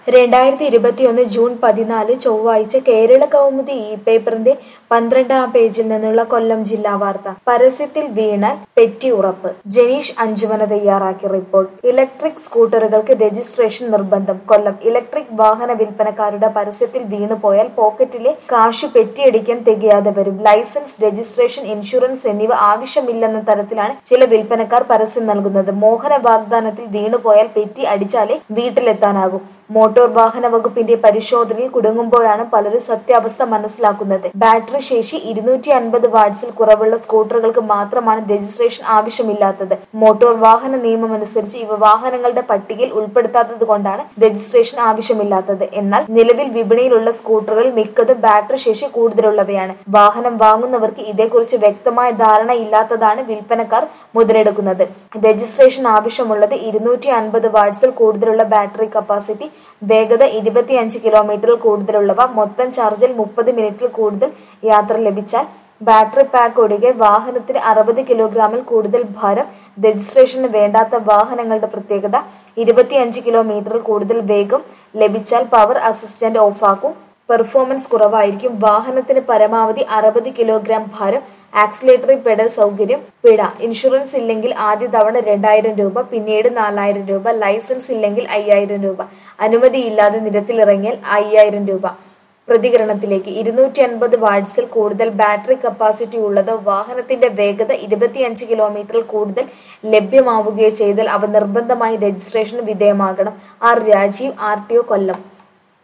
രണ്ടായിരത്തി ഇരുപത്തിയൊന്ന് ജൂൺ പതിനാല് ചൊവ്വാഴ്ച കേരള കൗമുദി ഇ പേപ്പറിന്റെ പന്ത്രണ്ടാം പേജിൽ നിന്നുള്ള കൊല്ലം ജില്ലാ വാർത്ത പരസ്യത്തിൽ വീണാൽ പെറ്റി ഉറപ്പ് ജനീഷ് അഞ്ചുമന തയ്യാറാക്കിയ റിപ്പോർട്ട് ഇലക്ട്രിക് സ്കൂട്ടറുകൾക്ക് രജിസ്ട്രേഷൻ നിർബന്ധം കൊല്ലം ഇലക്ട്രിക് വാഹന വിൽപ്പനക്കാരുടെ പരസ്യത്തിൽ വീണുപോയാൽ പോക്കറ്റിലെ കാശ് പെറ്റിയടിക്കാൻ തികയാതെ വരും ലൈസൻസ് രജിസ്ട്രേഷൻ ഇൻഷുറൻസ് എന്നിവ ആവശ്യമില്ലെന്ന തരത്തിലാണ് ചില വിൽപ്പനക്കാർ പരസ്യം നൽകുന്നത് മോഹന വാഗ്ദാനത്തിൽ വീണുപോയാൽ പെറ്റി അടിച്ചാലേ വീട്ടിലെത്താനാകും മോട്ടോർ വാഹന വകുപ്പിന്റെ പരിശോധനയിൽ കുടുങ്ങുമ്പോഴാണ് പലരും സത്യാവസ്ഥ മനസ്സിലാക്കുന്നത് ബാറ്ററി ശേഷി ഇരുന്നൂറ്റി അൻപത് വാട്സിൽ കുറവുള്ള സ്കൂട്ടറുകൾക്ക് മാത്രമാണ് രജിസ്ട്രേഷൻ ആവശ്യമില്ലാത്തത് മോട്ടോർ വാഹന നിയമം അനുസരിച്ച് ഇവ വാഹനങ്ങളുടെ പട്ടികയിൽ ഉൾപ്പെടുത്താത്തത് കൊണ്ടാണ് രജിസ്ട്രേഷൻ ആവശ്യമില്ലാത്തത് എന്നാൽ നിലവിൽ വിപണിയിലുള്ള സ്കൂട്ടറുകളിൽ മിക്കതും ബാറ്ററി ശേഷി കൂടുതലുള്ളവയാണ് വാഹനം വാങ്ങുന്നവർക്ക് ഇതേക്കുറിച്ച് വ്യക്തമായ ധാരണ ഇല്ലാത്തതാണ് വിൽപ്പനക്കാർ മുതലെടുക്കുന്നത് രജിസ്ട്രേഷൻ ആവശ്യമുള്ളത് ഇരുന്നൂറ്റി അൻപത് വാട്സിൽ കൂടുതലുള്ള ബാറ്ററി കപ്പാസിറ്റി വേഗത ഇരുപത്തിയഞ്ച് കിലോമീറ്ററിൽ കൂടുതലുള്ളവ മൊത്തം ചാർജിൽ മുപ്പത് മിനിറ്റിൽ കൂടുതൽ യാത്ര ലഭിച്ചാൽ ബാറ്ററി പാക്ക് ഒഴികെ വാഹനത്തിന് അറുപത് കിലോഗ്രാമിൽ കൂടുതൽ ഭാരം രജിസ്ട്രേഷന് വേണ്ടാത്ത വാഹനങ്ങളുടെ പ്രത്യേകത ഇരുപത്തിയഞ്ച് കിലോമീറ്ററിൽ കൂടുതൽ വേഗം ലഭിച്ചാൽ പവർ അസിസ്റ്റന്റ് ഓഫാക്കും പെർഫോമൻസ് കുറവായിരിക്കും വാഹനത്തിന് പരമാവധി അറുപത് കിലോഗ്രാം ഭാരം ആക്സിലേറ്ററി പെഡൽ സൗകര്യം പിഴ ഇൻഷുറൻസ് ഇല്ലെങ്കിൽ ആദ്യ തവണ രണ്ടായിരം രൂപ പിന്നീട് നാലായിരം രൂപ ലൈസൻസ് ഇല്ലെങ്കിൽ അയ്യായിരം രൂപ അനുമതിയില്ലാതെ നിരത്തിലിറങ്ങിയാൽ അയ്യായിരം രൂപ പ്രതികരണത്തിലേക്ക് ഇരുന്നൂറ്റി അൻപത് വാട്സിൽ കൂടുതൽ ബാറ്ററി കപ്പാസിറ്റി ഉള്ളതോ വാഹനത്തിന്റെ വേഗത ഇരുപത്തിയഞ്ച് കിലോമീറ്ററിൽ കൂടുതൽ ലഭ്യമാവുകയോ ചെയ്താൽ അവ നിർബന്ധമായി രജിസ്ട്രേഷന് വിധേയമാകണം R Rajeev R T O കൊല്ലം